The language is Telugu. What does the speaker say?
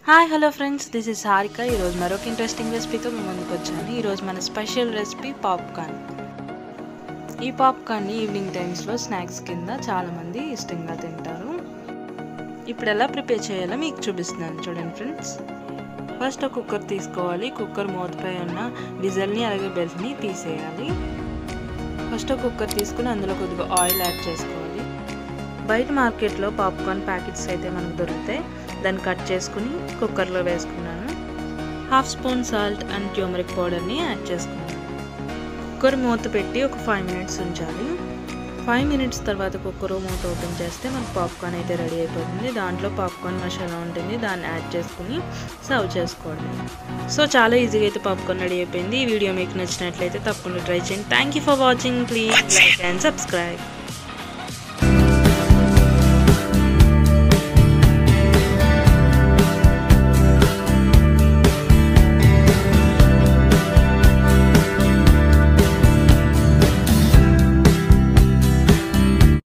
hi hello friends this is Harika ఈరోజు మరొక ఇంట్రెస్టింగ్ రెసిపీతో మేము ముందుకు వచ్చాను ఈరోజు మన స్పెషల్ రెసిపీ పాప్కార్న్ ఈ పాప్కార్న్ని ఈవినింగ్ టైమ్స్లో స్నాక్స్ కింద చాలామంది ఇష్టంగా తింటారు ఇప్పుడు ఎలా ప్రిపేర్ చేయాలో మీకు చూపిస్తున్నాను చూడండి ఫ్రెండ్స్ ఫస్ట్ ఒక కుక్కర్ తీసుకోవాలి కుక్కర్ మూతపై ఉన్న విజల్ని అలాగే బెల్ట్ని తీసేయాలి ఫస్ట్ ఒక కుక్కర్ తీసుకుని అందులో కొద్దిగా ఆయిల్ యాడ్ చేసుకోవాలి బయట మార్కెట్లో పాప్కార్న్ ప్యాకెట్స్ అయితే మనకు దొరుకుతాయి దాన్ని కట్ చేసుకుని కుక్కర్లో వేసుకున్నాను half spoon salt and turmeric పౌడర్ని యాడ్ చేసుకున్నాను కుక్కర్ మూత పెట్టి ఒక ఫైవ్ మినిట్స్ ఉంచాలి ఫైవ్ మినిట్స్ తర్వాత కుక్కర్ మూత ఓపెన్ చేస్తే మనకు పాప్కార్న్ అయితే రెడీ అయిపోతుంది దాంట్లో పాప్కార్న్ మసాలా ఉంటుంది దాన్ని యాడ్ చేసుకుని సర్వ్ చేసుకోవడం సో చాలా ఈజీగా అయితే పాప్కార్న్ రెడీ అయిపోయింది ఈ వీడియో మీకు నచ్చినట్లయితే తప్పకుండా ట్రై చేయండి thank you for watching please like and subscribe